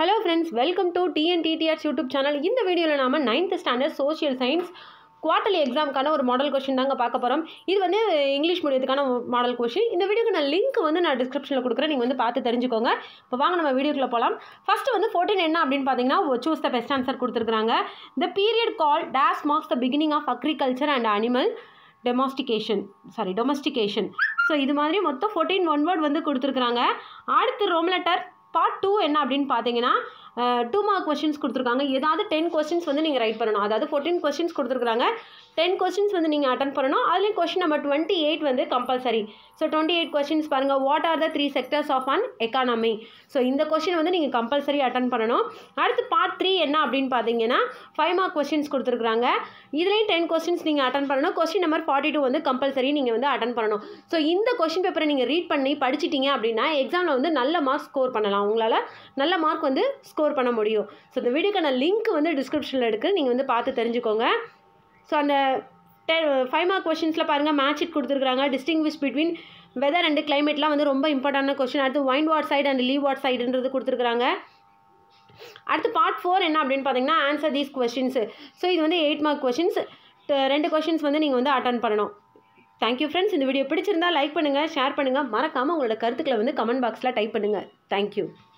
hello friends welcome to டிஎன்டிடிஆர்ஸ் YouTube channel இந்த வீடியோவில் நாம ninth standard social science quarterly எக்ஸாமுக்கான ஒரு மாடல் கொஷின் தாங்க பார்க்க போகிறோம் இது வந்து இங்கிலீஷ் மீடியத்துக்கான மாடல் கொஷின் இந்த வீடியோக்கு நான் லிங்க் வந்து நான் டிஸ்கிரிப்ஷனில் கொடுக்குறேன் நீங்கள் வந்து பார்த்து தெரிஞ்சுக்கோங்க இப்போ வாங்க நம்ம வீடியோக்குள்ளே போகலாம் ஃபஸ்ட்டு வந்து ஃபோர்டீன் என்ன அப்படின்னு பார்த்தீங்கன்னா சூஸ் த பெஸ்ட் ஆன்சர் கொடுத்துருக்காங்க the period call days marks the beginning of agriculture and animal domestication sorry domestication so இது மாதிரி மொத்தம் ஃபோர்டீன் ஒன் வேர்ட் வந்து கொடுத்துருக்குறாங்க அடுத்து ரோம் லெட்டர் பார்ட் டூ என்ன அப்படின்னு பார்த்தீங்கன்னா டூ மார்க் கொஷின்ஸ் கொடுத்துருக்காங்க ஏதாவது டென் கொஸ்டின்ஸ் வந்து நீங்கள் ரைட் பண்ணணும் அதாவது ஃபோர்டீன் கொஸ்டின்ஸ் கொடுத்துருக்காங்க டென் கொஸ்டின்ஸ் வந்து நீங்கள் அட்டன் பண்ணணும் அதுலேயும் கொஸ்டின் நம்பர் டுவெண்ட்டி எயிட் வந்து compulsory so twenty eight questions பாருங்கள் what are the three sectors of an economy so இந்த கொஸ்டின் வந்து நீங்கள் கம்பல்சரி அட்டன் பண்ணணும் அடுத்து பார்ட் த்ரீ என்ன அப்படின்னு பார்த்தீங்கன்னா ஃபைவ் மார்க் கொஸ்டின்ஸ் கொடுத்துருக்காங்க இதுலேயும் டென் கொஸ்டின்ஸ் நீங்கள் அட்டன் பண்ணணும் கொஸ்டின் நம்பர் ஃபார்ட்டி டூ வந்து கம்பல்சரி நீங்கள் வந்து அட்டன் பண்ணணும் ஸோ இந்த கொஸ்டின் பேப்பரை நீங்கள் ரீட் பண்ணி படிச்சிட்டீங்க அப்படின்னா எக்ஸாமில் வந்து நல்ல மார்க் ஸ்கோர் பண்ணலாம் உங்களால் நல்ல மார்க் வந்து ஸ்கோர் பண்ண முடியும் ஸோ இந்த வீடியோக்கான லிங்க் வந்து டிஸ்கிரிப்ஷனில் இருக்குது நீங்கள் வந்து பார்த்து தெரிஞ்சுக்கோங்க ஸோ அந்த டெ ஃபைவ் மார்க் கொஷின்ஸில் பாருங்கள் மேட்ச் இட் கொடுத்துருக்காங்க டிஸ்டிங்விஷ் பிட்வீன் வெதர் அண்ட் கிளைமேட்லாம் வந்து ரொம்ப இம்பார்ட்டண்டான கொஷின் அடுத்து windward side and leeward சைடுன்றது கொடுத்துருக்காங்க அடுத்து பார்ட் ஃபோர் என்ன அப்படின்னு பார்த்தீங்கன்னா ஆன்சர் தீஸ் கொஷின்ஸு ஸோ இது வந்து எயிட் மார்க் கொஷின்ஸ் ரெண்டு கொஷின்ஸ் வந்து நீங்கள் வந்து அட்டன் பண்ணணும் தேங்க்யூ ஃப்ரெண்ட்ஸ் இந்த வீடியோ பிடிச்சிருந்தா லைக் பண்ணுங்கள் ஷேர் பண்ணுங்கள் மறக்காமல் உங்களோட கருத்துக்களை வந்து கமெண்ட் பாக்ஸில் டைப் பண்ணுங்கள் தேங்க்யூ